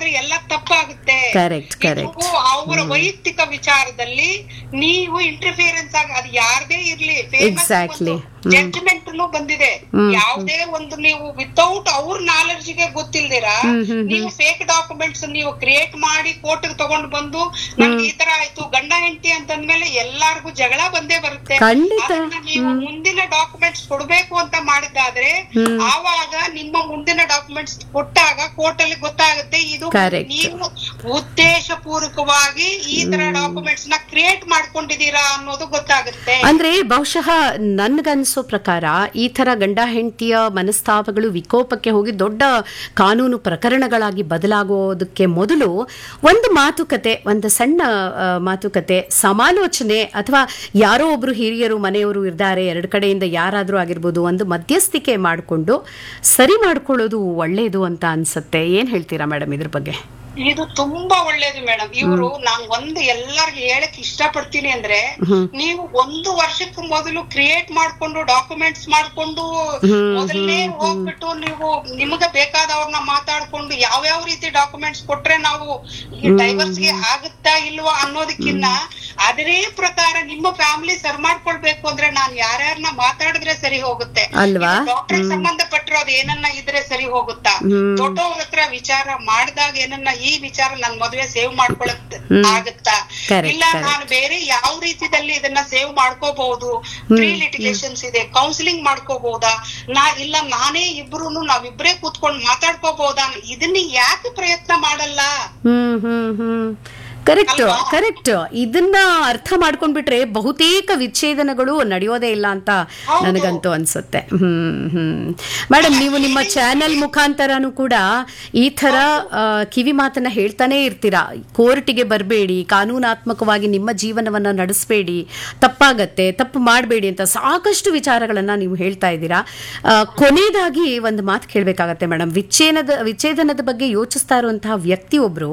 ಆದ್ರೆ ಎಲ್ಲ ತಪ್ಪಾಗುತ್ತೆ Correct, correct. ಇದು ಅವರ ವೈಯಕ್ತಿಕ ವಿಚಾರದಲ್ಲಿ ನೀವು ಇಂಟರ್ಫಿಯರೆನ್ಸ್ ಆಗ ಅದು ಯಾರದೇ ಇರ್ಲಿ Exactly. ಹ್ಮ್. ಜಡ್ಜ್ಮೆಂಟ್ ಬಂದಿದೆ ಹ್ಮ್, ಯಾವುದೇ ಒಂದು ನೀವು ವಿತೌಟ್ ಅವ್ರ ನಾಲೆಡ್ಜ್ ಗೆ ಗೊತ್ತಿಲ್ದಿರ ಹ್ಮ್, ಹ್ಮ್, ನೀವು ಫೇಕ್ ಡಾಕ್ಯುಮೆಂಟ್ಸ್ ನೀವು ಕ್ರಿಯೇಟ್ ಮಾಡಿ ಕೋರ್ಟ್ ತಗೊಂಡು ಬಂದು ನನ್ಗೆ ಈ ತರ ಆಯ್ತು ಗಂಡ ಹೆಂಡತಿ ಅಂತಂದ್ಮೇಲೆ ಎಲ್ಲಾರ್ಗು ಜಗಳ ಬಂದೇ ಬರುತ್ತೆ ಖಂಡಿತ. ಅದನ್ನ ನೀವು ಮುಂದಿನ ಡಾಕ್ಯುಮೆಂಟ್ಸ್ ಕೊಡ್ಬೇಕು ಅಂತ ಮಾಡಿದ್ದಾದ್ರೆ ಹ್ಮ್. ಆವಾಗ ನಿಮ್ಮ ಮುಂದಿನ ಡಾಕ್ಯುಮೆಂಟ್ಸ್ ಕೊಟ್ಟಾಗ ಕೋರ್ಟ್ ಅಲ್ಲಿ ಗೊತ್ತಾಗುತ್ತೆ ಇದು Correct. ನೀವು ಉದ್ದೇಶ ಪೂರ್ವಕವಾಗಿ ಈ ತರ ಡಾಕ್ಯುಮೆಂಟ್ಸ್ ನ ಕ್ರಿಯೇಟ್ ಮಾಡ್ಕೊಂಡಿದೀರಾ ಅನ್ನೋದು ಗೊತ್ತಾಗುತ್ತೆ ಅಂದ್ರೆ ಬಹುಶಃ ನನ್ಗನ್ಸೋ ಪ್ರಕಾರ ಈ ತರ ಗಂಡ ಹೆಂಡತಿಯ ಮನಸ್ತಾಪಗಳು ವಿಕೋಪಕ್ಕೆ ಹೋಗಿ ದೊಡ್ಡ ಕಾನೂನು ಪ್ರಕರಣಗಳಾಗಿ ಬದಲಾಗೋದಕ್ಕೆ ಮೊದಲು ಒಂದು ಮಾತುಕತೆ ಒಂದು ಸಣ್ಣ ಆ, ಮಾತುಕತೆ ಸಮಾಲೋಚನೆ ಅಥವಾ ಯಾರೋ ಒಬ್ರು ಹಿರಿಯರು ಮನೆಯವರು ಇದ್ದಾರೆ ಎರಡು ಕಡೆಯಿಂದ ಯಾರಾದರೂ ಆಗಿರ್ಬೋದು ಒಂದು ಮಧ್ಯಸ್ಥಿಕೆ ಮಾಡಿಕೊಂಡು ಸರಿ ಮಾಡ್ಕೊಳ್ಳೋದು ಒಳ್ಳೆಯದು ಅಂತ ಅನ್ಸುತ್ತೆ ಏನ್ ಹೇಳ್ತೀರಾ ಮೇಡಮ್ ಇದ್ರ ಬಗ್ಗೆ ಇದು ತುಂಬಾ ಒಳ್ಳೇದು ಮೇಡಮ್ ಇವರು ನಾನ್ ಒಂದು ಎಲ್ಲರಿಗೂ ಹೇಳಕ್ ಇಷ್ಟಪಡ್ತೀನಿ ಅಂದ್ರೆ ಹ್ಮ್. ನೀವು ಒಂದು ವರ್ಷಕ್ಕೆ ಮೊದಲು ಕ್ರಿಯೇಟ್ ಮಾಡ್ಕೊಂಡು ಡಾಕ್ಯುಮೆಂಟ್ಸ್ ಮಾಡ್ಕೊಂಡು ಹ್ಮ್, ಮೊದಲನೇ ಹೋಗ್ಬಿಟ್ಟು ನೀವು ನಿಮ್ಗೆ ಬೇಕಾದವ್ರನ್ನ ಮಾತಾಡ್ಕೊಂಡು ಯಾವ್ಯಾವ ರೀತಿ ಡಾಕ್ಯುಮೆಂಟ್ಸ್ ಕೊಟ್ರೆ ನಾವು ಡೈವರ್ಸ್ ಗೆ ಆಗುತ್ತಾ ಇಲ್ವಾ ಅನ್ನೋದಕ್ಕಿನ್ನ ಅದರೇ ಪ್ರಕಾರ ನಿಮ್ಮ ಫ್ಯಾಮಿಲಿ ಸರ್ ಮಾಡ್ಕೊಳ್ಬೇಕು ಅಂದ್ರೆ ನಾನ್ ಯಾರ್ಯಾರನ್ನ ಮಾತಾಡಿದ್ರೆ ಸರಿ ಹೋಗುತ್ತೆ ಅಲ್ವಾ? ಡಾಕ್ಟರ್ ಸಂಬಂಧಪಟ್ಟಿರೋದು ಏನನ್ನ ಇದ್ರೆ ಸರಿ ಹೋಗುತ್ತಾ ಹ್ಮ್. ದೊಡ್ಡವ್ರ ಹತ್ರ ವಿಚಾರ ಮಾಡಿದಾಗ ಏನನ್ನ ಈ ವಿಚಾರ ನನ್ ಮದ್ವೆ ಸೇವ್ ಮಾಡ್ಕೊಳಕ್ ಹ್ಮ್. ಆಗುತ್ತಾ Correct, ಇಲ್ಲ correct. ನಾನು ಬೇರೆ ಯಾವ ರೀತಿಯಲ್ಲಿ ಇದನ್ನ ಸೇವ್ ಮಾಡ್ಕೋಬಹುದು ಪ್ರೀ ಲಿಟಿಗೇಷನ್ಸ್ ಇದೆ ಕೌನ್ಸಿಲಿಂಗ್ ಮಾಡ್ಕೋಬಹುದಾ ನಾ ಇಲ್ಲ ನಾನೇ ಇಬ್ರು ನಾವಿಬ್ರೇ ಕೂತ್ಕೊಂಡು ಮಾತಾಡ್ಕೋಬಹುದಾ ಇದನ್ನ ಯಾಕೆ ಪ್ರಯತ್ನ ಮಾಡಲ್ಲ ಹ್ಮ್ ಹ್ಮ್ ಹ್ಮ್ ಕರೆಕ್ಟ್ ಅಲ್ವಾ? ಕರೆಕ್ಟ್ ಇದನ್ನ ಅರ್ಥ ಮಾಡ್ಕೊಂಡ್ಬಿಟ್ರೆ ಬಹುತೇಕ ವಿಚ್ಛೇದನಗಳು ನಡೆಯೋದೇ ಇಲ್ಲ ಅಂತ ಹೌದು. ನನಗಂತೂ ಅನ್ಸುತ್ತೆ ಹ್ಮ್ ಹ್ಮ್ ಮೇಡಮ್ ನೀವು ನಿಮ್ಮ ಚಾನೆಲ್ ಮುಖಾಂತರನು ಕೂಡ ಈ ತರ ಆ, ಕಿವಿ ಮಾತನ್ನ ಹೇಳ್ತಾನೆ ಇರ್ತೀರಾ ಕೋರ್ಟಿಗೆ ಬರಬೇಡಿ ಕಾನೂನಾತ್ಮಕವಾಗಿ ನಿಮ್ಮ ಜೀವನವನ್ನ ನಡೆಸಬೇಡಿ ತಪ್ಪಾಗತ್ತೆ ತಪ್ಪು ಮಾಡಬೇಡಿ ಅಂತ ಸಾಕಷ್ಟು ವಿಚಾರಗಳನ್ನ ನೀವು ಹೇಳ್ತಾ ಇದ್ದೀರಾ ಆ, ಕೊನೆಯದಾಗಿ ಒಂದು ಮಾತು ಕೇಳಬೇಕಾಗತ್ತೆ ಮೇಡಮ್ ವಿಚ್ಛೇದನದ ವಿಚ್ಛೇದನದ ಬಗ್ಗೆ ಯೋಚಿಸ್ತಾ ಇರುವಂತಹ ವ್ಯಕ್ತಿಯೊಬ್ರು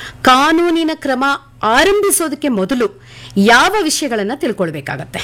ಕಾನೂನಿನ ಕ್ರಮ ಆರಂಭಿಸೋದಕ್ಕೆ ಮೊದಲು ಯಾವ ವಿಷಯಗಳನ್ನ ತಿಳ್ಕೊಳ್ಬೇಕಾಗತ್ತೆ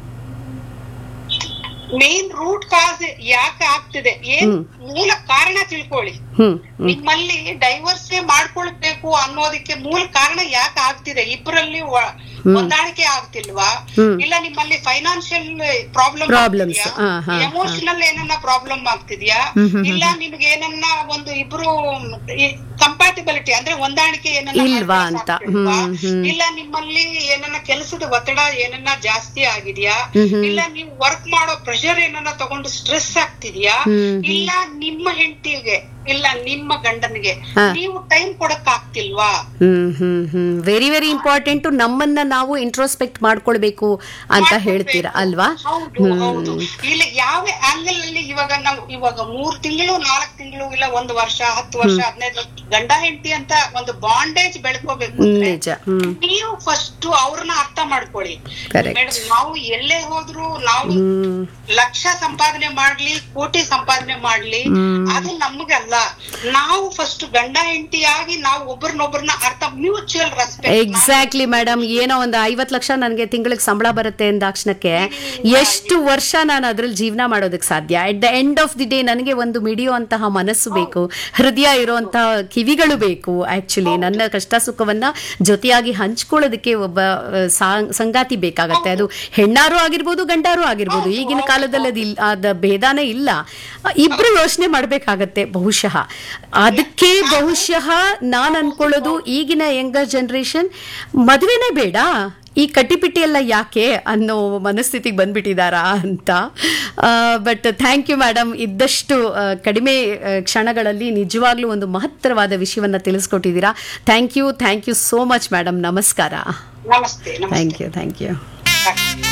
ಮೇನ್ ರೂಟ್ ಕಾಸ್ ಯಾಕೆ ಆಗ್ತಿದೆ ಏನ್ ಮೂಲ ಕಾರಣ ತಿಳ್ಕೊಳ್ಳಿ ಹ್ಮ್ ನಿಮ್ಮಲ್ಲಿ ಡೈವರ್ಸ್ ಮಾಡ್ಕೊಳ್ಬೇಕು ಅನ್ನೋದಕ್ಕೆ ಮೂಲ ಕಾರಣ ಯಾಕೆ ಆಗ್ತಿದೆ ಇಬ್ಬರಲ್ಲಿ ಹೊಂದಾಣಿಕೆ ಆಗ್ತಿಲ್ವಾ ಹ್ಮ್. ಇಲ್ಲ ನಿಮ್ಮಲ್ಲಿ ಫೈನಾನ್ಷಿಯಲ್ ಪ್ರಾಬ್ಲಮ್ Problems. ಹಾ, ಹಾ, ಹಾ. ಎಮೋಷನಲ್ ಏನನ್ನ ಪ್ರಾಬ್ಲಮ್ ಆಗ್ತಿದ್ಯಾ ಹ್ಮ್, ಹ್ಮ್, ಇಲ್ಲ ನಿಮ್ಗೆ ಏನನ್ನ ಒಂದು ಇಬ್ರು ಕಂಪ್ಯಾಟಿಬಿಲಿಟಿ ಅಂದ್ರೆ ಹೊಂದಾಣಿಕೆ ಏನನ್ನ ಇಲ್ವಾ ಹವ್ಯಾಸ ಅಂತ. ಆಗ್ತಿಲ್ವಾ? ಹ್ಮ್, ಹ್ಮ್. ಇಲ್ಲ ನಿಮ್ಮಲ್ಲಿ ಏನನ್ನ ಕೆಲಸದ ಒತ್ತಡ ಏನನ್ನ ಜಾಸ್ತಿ ಆಗಿದ್ಯಾ ಹ್ಮ್, ಹ್ಮ್. ಇಲ್ಲ ನೀವು ವರ್ಕ್ ಮಾಡೋ ಪ್ರೆಷರ್ ಏನನ್ನ ತಗೊಂಡು ಸ್ಟ್ರೆಸ್ ಆಗ್ತಿದ್ಯಾ ಹ್ಮ್, ಹ್ಮ್. ಇಲ್ಲ ನಿಮ್ಮ ಹೆಂಡತಿಗೆ ಇಲ್ಲ ನಿಮ್ಮ ಗಂಡನಿಗೆ ಹಾ. ನೀವು ಟೈಮ್ ಕೊಡಕ್ ಆಗ್ತಿಲ್ವಾ ಹ್ಮ್ ಹ್ಮ್ ಹ್ಮ್ ವೆರಿ ವೆರಿ ಇಂಪಾರ್ಟೆಂಟ್ ನಮ್ಮನ್ನ ನಾವು ಇಂಟ್ರೋಸ್ಪೆಕ್ಟ್ ಮಾಡ್ಕೊಳ್ಬೇಕು ಅಂತ ಹೇಳ್ತೀರಾ ಅಲ್ವಾ ಹೌದು ಹೌದು ಇಲ್ಲ ಯಾವ ಆಂಗಲ್ ಅಲ್ಲಿ ಇವಾಗ ನಾವು ಇವಾಗ ಮೂರ್ ತಿಂಗಳು ನಾಲ್ಕ್ ತಿಂಗಳು ಇಲ್ಲ ಒಂದು ವರ್ಷ ಹತ್ತು ವರ್ಷ ಹದಿನೈದು ವರ್ಷ ಗಂಡ ಹೆಂಡತಿ ಅಂತ ಒಂದು ಬಾಂಡೇಜ್ ಬೆಳ್ಕೋಬೇಕು ಅಂದ್ರೆ ನಿಜ ಹ್ಮ್ ನೀವು ಫಸ್ಟ್ ಅವ್ರನ್ನ ಅರ್ಥ ಮಾಡ್ಕೊಳ್ಳಿ Correct. ಮೇಡಮ್ ನಾವು ಎಲ್ಲೇ ಹೋದ್ರು ನಾವು ಹ್ಮ್ ಲಕ್ಷ ಸಂಪಾದನೆ ಮಾಡ್ಲಿ ಕೋಟಿ ಸಂಪಾದನೆ ಮಾಡ್ಲಿ ಹ್ಮ್. ಅದು ನಮ್ಗಲ್ಲ ನಾವು ಫಸ್ಟ್ ಗಂಡ ಹೆಂಡತಿಯಾಗಿ ನಾವು ಒಬ್ರನ್ನೊಬ್ರನ್ನ ಅರ್ಥ ಮ್ಯೂಚುವಲ್ ರೆಸ್ಪೆಕ್ಟ್ ಎಕ್ಸಾಕ್ಟ್ಲಿ ಮೇಡಮ್ ಏನೋ ಒಂದು ಐವತ್ ಲಕ್ಷ ನನಗೆ ತಿಂಗಳಿಗೆ ಸಂಬಳ ಬರುತ್ತೆ ಅಂದಾಕ್ಷಣಕ್ಕೆ ಎಷ್ಟು ವರ್ಷ ನಾನು ಅದ್ರಲ್ಲಿ ಜೀವನ ಮಾಡೋದಕ್ಕೆ ಸಾಧ್ಯ at the end of the day ನನಗೆ ಒಂದು ಮಿಡಿಯೋ ಅಂತಹ ಮನಸ್ಸು ಬೇಕು ಹೃದಯ ಇರುವಂತಹ ಕಿವಿಗಳು ಬೇಕು ಆಕ್ಚುಲಿ ನನ್ನ ಕಷ್ಟ ಸುಖವನ್ನ ಜೊತೆಯಾಗಿ ಹಂಚ್ಕೊಳ್ಳೋದಕ್ಕೆ ಒಬ್ಬ ಆ, ಸಾ- ಸಂಗಾತಿ ಬೇಕಾಗತ್ತೆ ಅದು ಹೆಣ್ಣಾರು ಆಗಿರ್ಬೋದು ಗಂಡಾರು ಆಗಿರ್ಬೋದು ಈಗಿನ ಕಾಲದಲ್ಲಿ ಅದು ಇಲ್ಲ ಅದ ಭೇದಾನೇ ಇಲ್ಲ ಇಬ್ರು ಯೋಚನೆ ಮಾಡ್ಬೇಕಾಗತ್ತೆ ಬಹುಶಃ ಅದಕ್ಕೆ ಬಹುಶಃ ನಾನ್ ಅನ್ಕೊಳ್ಳೋದು ಈಗಿನ ಯಂಗರ್ ಜನರೇಷನ್ ಮದುವೆನೇ ಬೇಡ ಈ ಕಟ್ಟಿಪಿಟ್ಟಿ ಎಲ್ಲ ಯಾಕೆ ಅನ್ನೋ ಮನಸ್ಥಿತಿಗೆ ಬಂದ್ಬಿಟ್ಟಿದಾರಾ ಅಂತ ಬಟ್ ಥ್ಯಾಂಕ್ ಯು ಮೇಡಮ್ ಇದ್ದಷ್ಟು ಆ, ಕಡಿಮೆ ಆ, ಕ್ಷಣಗಳಲ್ಲಿ ನಿಜವಾಗ್ಲೂ ಒಂದು ಮಹತ್ತರವಾದ ವಿಷಯವನ್ನ ತಿಳಿಸ್ಕೊಟ್ಟಿದ್ದೀರಾ thank you thank you so much madam ನಮಸ್ಕಾರ ನಮಸ್ತೆ ನಮಸ್ತೆ ಥ್ಯಾಂಕ್ ಯು ಥ್ಯಾಂಕ್ ಯು